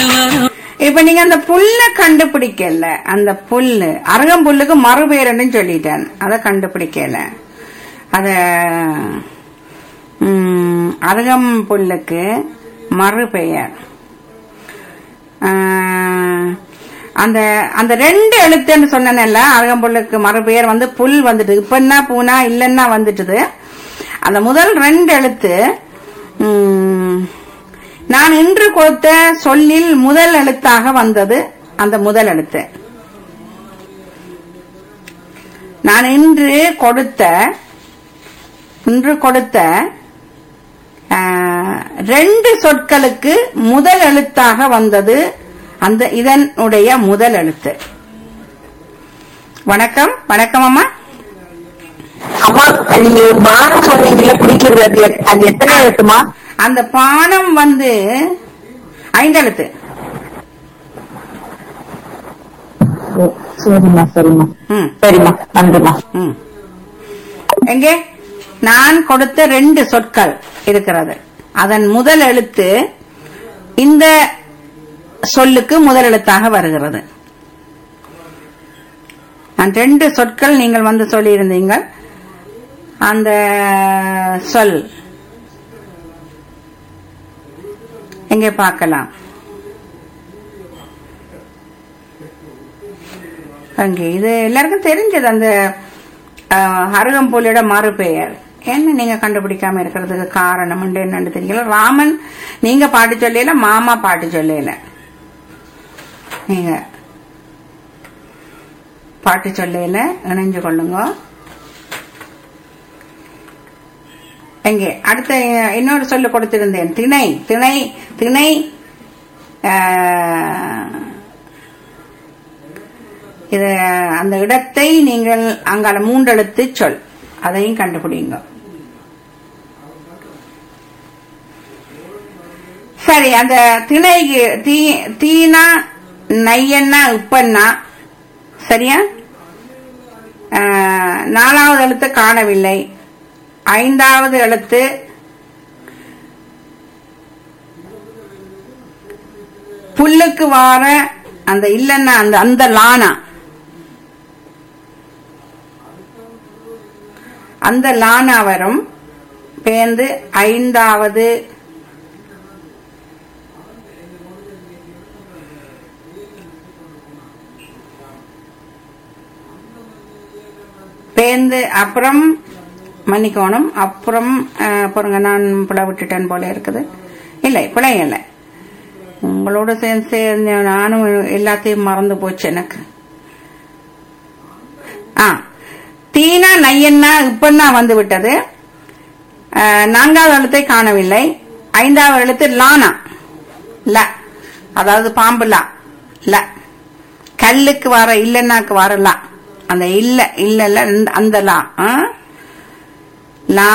இப்ப நீங்க அந்த புல்ல கண்டுபிடிக்கல அந்த புல்லு அருகம்புல்லுக்கு மறுபெயர்னு சொல்லிட்டேன் அத கண்டுபிடிக்கல அத ம், அருகம்புல்லுக்கு மறுபெயர் ஆ, அந்த அந்த ரெண்டு எழுத்துன்னு சொன்னேன்ல அருகம்புல்லுக்கு மறுபெயர் வந்து புல் வந்துட்டு இப்பன்னா பூனா இல்லன்னா வந்துட்டுது அந்த முதல் ரெண்டு எழுத்து ம், நான் இன்று கொடுத்த சொல்லில் முதல் எழுத்தாக வந்தது அந்த முதல் எழுத்து நான் இன்று கொடுத்த இன்று கொடுத்த ஆ, ரெண்டு சொற்களுக்கு முதல் எழுத்தாக வந்தது அந்த இதனுடைய முதல் எழுத்து வணக்கம் வணக்கம் அம்மா அம்மா நீங்க பானம் சொன்னீங்கல்ல பிடிக்கிறது அது எத்- அது எத்தனை எழுத்துமா அந்த பானம் வந்து ஐந்தெழுத்து ஓ, சரிம்மா சரிம்மா ம் சரிம்மா நன்றிம்மா ம். எங்கே நான் கொடுத்த ரெண்டு சொற்கள் இருக்கிறது அதன் முதல் எழுத்து இந்த சொல்லுக்கு முதல் எழுத்தாக வருகிறது நான் ரெண்டு சொற்கள் நீங்கள் வந்து சொல்லியிருந்தீங்க அந்த சொல் எங்கே பார்க்கலாம் அங்கே இது எல்லாருக்கும் தெரிஞ்சது அந்த அஹ், அருகம்புலியோட மறுபெயர் என்ன நீங்க கண்டுபிடிக்காம இருக்கிறதுக்கு காரணம் என்னன்னு தெரியல ராமன் நீங்க பாட்டு சொல்லல மாமா பாட்டு சொல்லல நீங்க பாட்டு சொல்லல இணைஞ்சு கொள்ளுங்க எங்கே அடுத்த இன்னொரு சொல்லு கொடுத்திருந்தேன் திணை திணை திணை அஹ், இது அந்த இடத்தை நீங்கள் அங்கால மூன்றெழுத்து சொல் அதையும் கண்டுபிடிங்க சரி அந்த திணைக்கு தீ தீனா நையன்னா உப்பன்னா சரியா ஆஹ், நாலாவது எழுத்து காணவில்லை ஐந்தாவது எழுத்து புல்லுக்கு வார அந்த இல்லன்னா அந்த அந்த லானா அந்த லானா வரும் பேர்ந்து ஐந்தாவது பேர்ந்து அப்புறம் மன்னிக்கணும் அப்புறம் அஹ், பாருங்க நான் பிழை விட்டுட்டேன் போல இருக்குது இல்லை பிழை இல்லை உங்களோட சேர்ந்து சேர்ந்து நானும் எல்லாத்தையும் மறந்து போச்சு எனக்கு ஆ தீனா நையன்னா இப்பன்னா வந்து விட்டது அஹ், நான்காவது எழுத்தை காணவில்லை ஐந்தாவது எழுத்து லானா ல அதாவது பாம்பு லா ல கல்லுக்கு வர இல்லன்னாக்கு வர லா அந்த இல்ல இல்ல இல்ல இந்த- அந்த லா ஆ? லா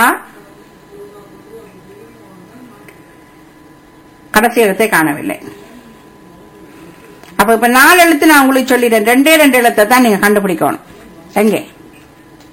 கடைசி எழுத்தை காணவில்லை அப்ப இப்ப நாலு எழுத்து நான் உங்களுக்கு சொல்லிடுறேன் ரெண்டே ரெண்டு எழுத்தை தான் நீங்க கண்டுபிடிக்கணும் எங்கே